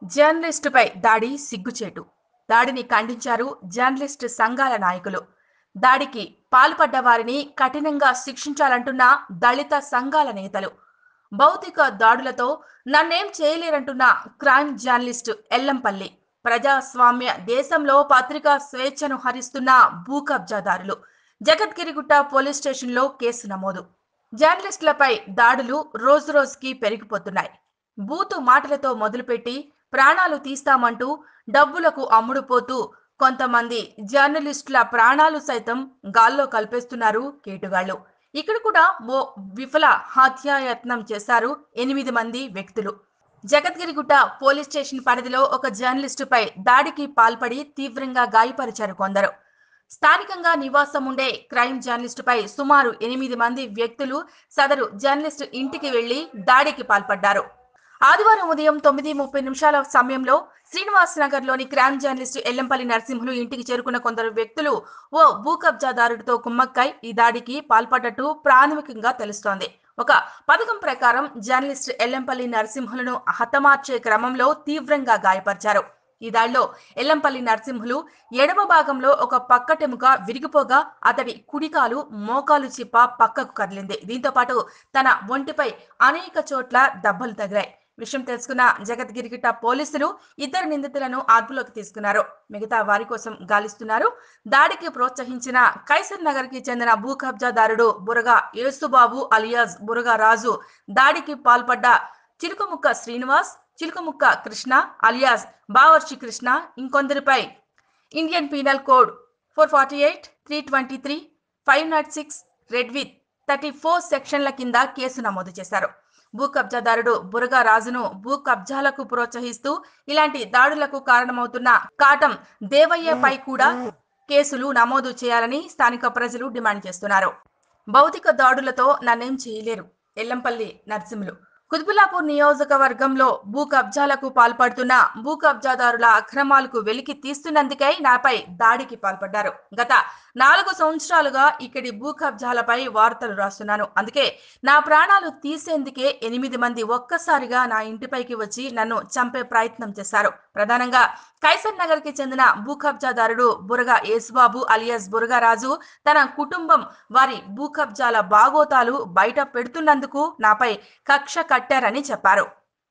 జర్నలిస్టుపై దాడి సిగ్గుచేటు దాడిని ఖండించారు జర్నలిస్టు సంఘాల నాయకులు దాడికి పాల్పడ్డ వారిని కఠినంగా శిక్షించాలంటున్న దళిత సంఘాల నేతలు భౌతిక దాడులతో నన్నేం చేయలేరంటున్న క్రైమ్ జర్నలిస్టు ఎల్లంపల్లి ప్రజాస్వామ్య దేశంలో పత్రికా స్వేచ్ఛను హరిస్తున్న భూ కబ్జాదారులు జగద్గిరిగుట్ట పోలీస్ స్టేషన్లో కేసు నమోదు జర్నలిస్టులపై దాడులు రోజురోజుకి పెరిగిపోతున్నాయి బూతు మాటలతో మొదలుపెట్టి ప్రాణాలు తీస్తామంటూ డబ్బులకు అమ్ముడుపోతూ కొంతమంది జర్నలిస్టుల ప్రాణాలు సైతం గాల్లో కల్పేస్తున్నారు కేటుగాళ్లు ఇక్కడ కూడా ఓ విఫల హత్యాయత్నం చేశారు ఎనిమిది మంది వ్యక్తులు జగద్గిరిగుట్ట పోలీస్ స్టేషన్ పరిధిలో ఒక జర్నలిస్టుపై దాడికి పాల్పడి తీవ్రంగా గాయపరిచారు కొందరు స్థానికంగా నివాసం ఉండే క్రైమ్ జర్నలిస్టుపై సుమారు ఎనిమిది మంది వ్యక్తులు సదరు జర్నలిస్టు ఇంటికి వెళ్లి దాడికి పాల్పడ్డారు ఆదివారం ఉదయం తొమ్మిది ముప్పై నిమిషాల సమయంలో శ్రీనివాస్ నగర్ లోని క్రైమ్ జర్నలిస్టు ఎల్లంపల్లి నరసింహులు ఇంటికి చేరుకున్న కొందరు వ్యక్తులు ఓ భూ కబ్జాదారుడితో కుమ్మక్కై ఈ దాడికి పాల్పడ్డట్టు ప్రాథమికంగా తెలుస్తోంది ఒక పథకం ప్రకారం జర్నలిస్ట్ ఎల్లంపల్లి నరసింహులను హతమార్చే క్రమంలో తీవ్రంగా గాయపరిచారు ఈ దాడిలో ఎల్లంపల్లి నరసింహులు ఎడమ భాగంలో ఒక పక్కటెముక విరిగిపోగా అతడి కుడికాలు మోకాలు చిప్ప పక్కకు కదిలింది దీంతో పాటు తన ఒంటిపై అనేక చోట్ల దెబ్బలు తగిలాయి విషయం తెలుసుకున్న జగద్గిరిగిట్ట పోలీసులు ఇద్దరు నిందితులను అదుపులోకి తీసుకున్నారు మిగతా వారి కోసం గాలిస్తున్నారు దాడికి ప్రోత్సహించిన కైసర్ నగర్ కి చెందిన భూ కబ్జాదారుడు బురగా యేసుబాబు అలియాజ్ బురగా రాజు దాడికి పాల్పడ్డ చిలుకముక్క శ్రీనివాస్ చిలుకముక్క కృష్ణ అలియాస్ బావర్చి కృష్ణ ఇంకొందరిపై Indian penal code four forty eight three twenty three five naught six read with thirty four సెక్షన్ల కింద కేసు నమోదు చేశారు భూ కబ్జాదారుడు బురగా రాజును భూ కబ్జాలకు ప్రోత్సహిస్తూ ఇలాంటి దాడులకు కారణమవుతున్న కాటం దేవయ్యపై కూడా కేసులు నమోదు చేయాలని స్థానిక ప్రజలు డిమాండ్ చేస్తున్నారు భౌతిక దాడులతో నన్నేం చేయలేరు ఎల్లంపల్లి నరసింహులు కుతుబులాపూర్ నియోజకవర్గంలో భూ కబ్జాలకు పాల్పడుతున్న భూ కబ్జాదారుల అక్రమాలకు వెలికి తీస్తున్నందుకై నాపై దాడికి పాల్పడ్డారు గత నాలుగు సంవత్సరాలుగా ఇక్కడి భూ కబ్జాలపై వార్తలు రాస్తున్నాను అందుకే నా ప్రాణాలు తీసేందుకే ఎనిమిది మంది ఒక్కసారిగా నా ఇంటిపైకి వచ్చి నన్ను చంపే ప్రయత్నం చేశారు ప్రధానంగా కైసర్ నగర్ కి చెందిన భూ కబ్జాదారుడు బురగా యేసుబాబు అలియాస్ బురగా రాజు తన కుటుంబం వారి భూ కబ్జాల బాగోతాలు బయట పెడుతున్నందుకు నాపై కక్ష కట్టారని చెప్పారు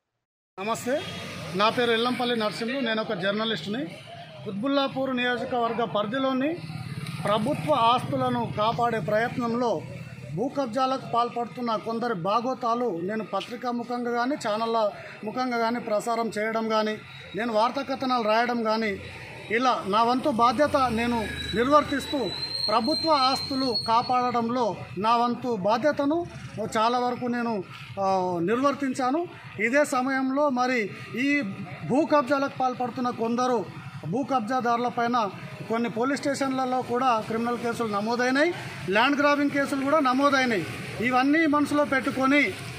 నమస్తే నా పేరు ఎల్లంపల్లి నరసింహులు నేను ఒక జర్నలిస్టుని కుత్బుల్లాపూర్ నియోజకవర్గ పరిధిలోని ప్రభుత్వ ఆస్తులను కాపాడే ప్రయత్నంలో భూ కబ్జాలకు పాల్పడుతున్న కొందరి బాగోతాలు నేను పత్రికా ముఖంగా కానీ ఛానళ్ళ ముఖంగా కానీ ప్రసారం చేయడం కానీ నేను వార్తా కథనాలు రాయడం కానీ ఇలా నా వంతు బాధ్యత నేను నిర్వర్తిస్తూ ప్రభుత్వ ఆస్తులు కాపాడడంలో నా వంతు బాధ్యతను చాలా వరకు నేను ఆ, నిర్వర్తించాను ఇదే సమయంలో మరి ఈ భూ కబ్జాలకు పాల్పడుతున్న కొందరు భూ కబ్జాదారుల పైన కొన్ని పోలీస్ స్టేషన్లలో కూడా క్రిమినల్ కేసులు నమోదైనాయి ల్యాండ్ గ్రాబింగ్ కేసులు కూడా నమోదైనాయి ఇవన్నీ మనసులో పెట్టుకొని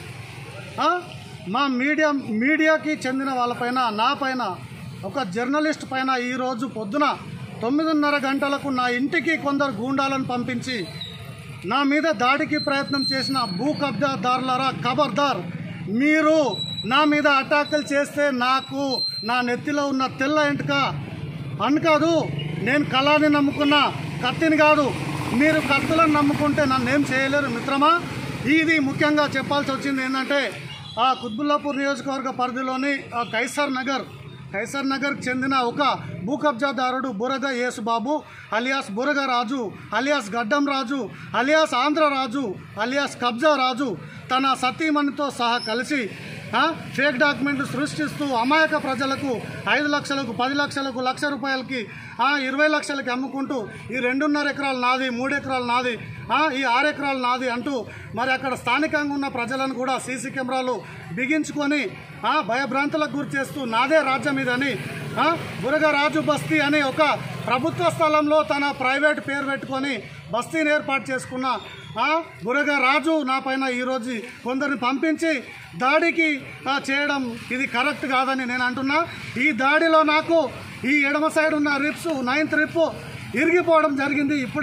ఆ, మా మీడియా మీడియాకి చెందిన వాళ్ళపైన నా పైన ఒక జర్నలిస్ట్ పైన ఈరోజు పొద్దున తొమ్మిదిన్నర గంటలకు నా ఇంటికి కొందరు గూండాలను పంపించి నా మీద దాడికి ప్రయత్నం చేసిన భూ కబ్జాదారులరా ఖబర్దార్ మీరు నా మీద అటాకులు చేస్తే నాకు నా నెత్తిలో ఉన్న తెల్ల ఎంటుక అని కాదు నేను కళాన్ని నమ్ముకున్న కత్తిని కాదు మీరు కత్తులను నమ్ముకుంటే నన్ను ఏం చేయలేరు మిత్రమా ఇది ముఖ్యంగా చెప్పాల్సి వచ్చింది ఏంటంటే ఆ కుత్బుల్లాపూర్ నియోజకవర్గ పరిధిలోని ఆ కైసర్ నగర్ కైసర్ నగర్కి చెందిన ఒక భూ కబ్జాదారుడు Buraga Yesubabu alias Buraga Raju alias Gaddam Raju alias Andhra Raju alias Kabja Raju తన సతీమణితో సహా కలిసి ఆ, ఫేక్ డాక్యుమెంట్లు సృష్టిస్తూ అమాయక ప్రజలకు ఐదు లక్షలకు పది లక్షలకు లక్ష రూపాయలకి ఆ, ఇరవై లక్షలకి అమ్ముకుంటూ ఈ రెండున్నర ఎకరాలు నాది మూడు ఎకరాలు నాది ఆ, ఈ ఆరు ఎకరాలు నాది అంటూ మరి అక్కడ స్థానికంగా ఉన్న ప్రజలను కూడా సీసీ కెమెరాలు బిగించుకొని ఆ, భయభ్రాంతులకు గురి చేస్తూ నాదే రాజ్యం ఇదని ఆ, బురగ రాజు బస్తీ అని ఒక ప్రభుత్వ స్థలంలో తన ప్రైవేట్ పేరు పెట్టుకొని బస్తీని ఏర్పాటు చేసుకున్న ఆ, బురగ రాజు నా పైన ఈరోజు కొందరిని పంపించి దాడికి ఆ, చేయడం ఇది కరెక్ట్ కాదని నేను అంటున్నా ఈ దాడిలో నాకు ఈ ఎడమ సైడ్ ఉన్న రిప్స్ నైన్త్ రిప్ ఇరిగిపోవడం జరిగింది ఇప్పుడే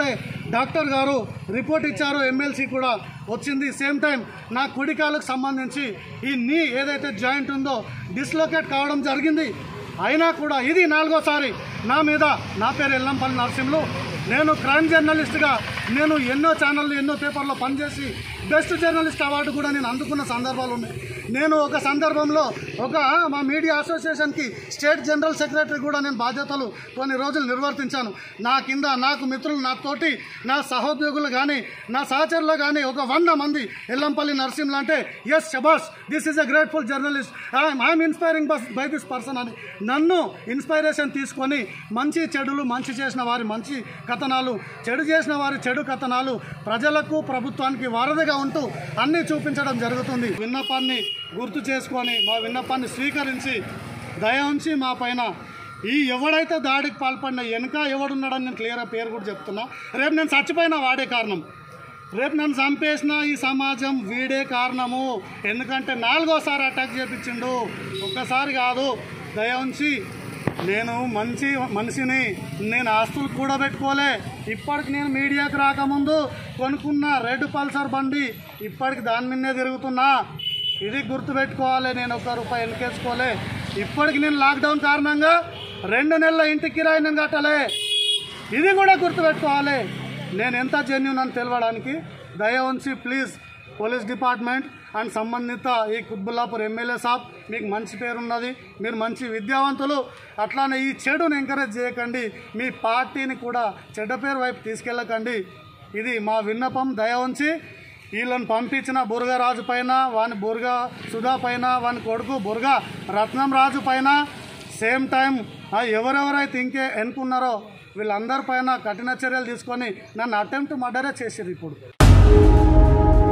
డాక్టర్ గారు రిపోర్ట్ ఇచ్చారు ఎమ్మెల్సీ కూడా వచ్చింది సేమ్ టైం నా కుడికాలకు సంబంధించి ఈ నీ ఏదైతే జాయింట్ ఉందో డిస్లోకేట్ కావడం జరిగింది అయినా కూడా ఇది నాలుగోసారి నా మీద నా పేరు ఎల్లంపల్లి నరసింహులు నేను క్రైమ్ జర్నలిస్ట్గా నేను ఎన్నో ఛానళ్ళు ఎన్నో పేపర్లో పనిచేసి బెస్ట్ జర్నలిస్ట్ అవార్డు కూడా నేను అందుకున్న సందర్భాలు ఉన్నాయి నేను ఒక సందర్భంలో ఒక మా మీడియా అసోసియేషన్కి స్టేట్ జనరల్ సెక్రటరీ కూడా నేను బాధ్యతలు కొన్ని రోజులు నిర్వర్తించాను నా కింద నాకు మిత్రులు నా తోటి నా సహోద్యోగులు కానీ నా సహచరులు కానీ ఒక వంద మంది ఎల్లంపల్లి నరసింహులు అంటే ఎస్ శబాస్ this is a grateful journalist I'm inspiring bus by this person అని నన్ను ఇన్స్పైరేషన్ తీసుకొని మంచి చెడులు మంచి చేసిన వారి మంచి కథనాలు చెడు చేసిన వారి చెడు కథనాలు ప్రజలకు ప్రభుత్వానికి వారధిగా ఉంటూ అన్నీ చూపించడం జరుగుతుంది విన్నపాన్ని గుర్తు చేసుకొని మా విన్నపాన్ని స్వీకరించి దయ ఉంచి మా పైన ఈ ఎవడైతే దాడికి పాల్పడిన వెనుక ఎవడున్నాడని నేను క్లియర్గా పేరు కూడా చెప్తున్నా రేపు నేను చచ్చిపోయినా వాడే కారణం రేపు నన్ను చంపేసిన ఈ సమాజం వీడే కారణము ఎందుకంటే నాలుగోసారి అటాక్ చేపించిండు ఒక్కసారి కాదు దయ ఉంచి నేను మంచి మనిషిని నేను ఆస్తులు కూడబెట్టుకోలే ఇప్పటికి నేను మీడియాకి రాకముందు కొనుక్కున్న రెడ్ పల్సర్ బండి ఇప్పటికి దాని మీదనే తిరుగుతున్నా ఇది గుర్తుపెట్టుకోవాలి నేను ఒక్క రూపాయి వెనకేసుకోలే ఇప్పటికి నేను లాక్డౌన్ కారణంగా రెండు నెలల ఇంటి కిరాయి నేను కట్టలే ఇది కూడా గుర్తుపెట్టుకోవాలి నేను ఎంత జెన్యున్ అని తెలవడానికి దయ ఉంచి ప్లీజ్ పోలీస్ డిపార్ట్మెంట్ అండ్ సంబంధిత ఈ కుత్బుల్లాపూర్ ఎమ్మెల్యే సాబ్ మీకు మంచి పేరున్నది మీరు మంచి విద్యావంతులు అట్లానే ఈ చెడుని ఎంకరేజ్ చేయకండి మీ పార్టీని కూడా చెడ్డ పేరు వైపు తీసుకెళ్ళకండి ఇది మా విన్నపం దయ ఉంచి వీళ్ళని పంపించిన బుర్గరాజు పైన వాని బుర్గ సుధా పైన వాని కొడుకు బుర్గ రత్నం రాజు పైన సేమ్ టైం ఎవరెవరైతే ఇంకే ఎన్నుకున్నారో వీళ్ళందరి పైన కఠిన చర్యలు తీసుకొని నన్ను అటెంప్ట్ మర్డరే చేసేది ఇప్పుడు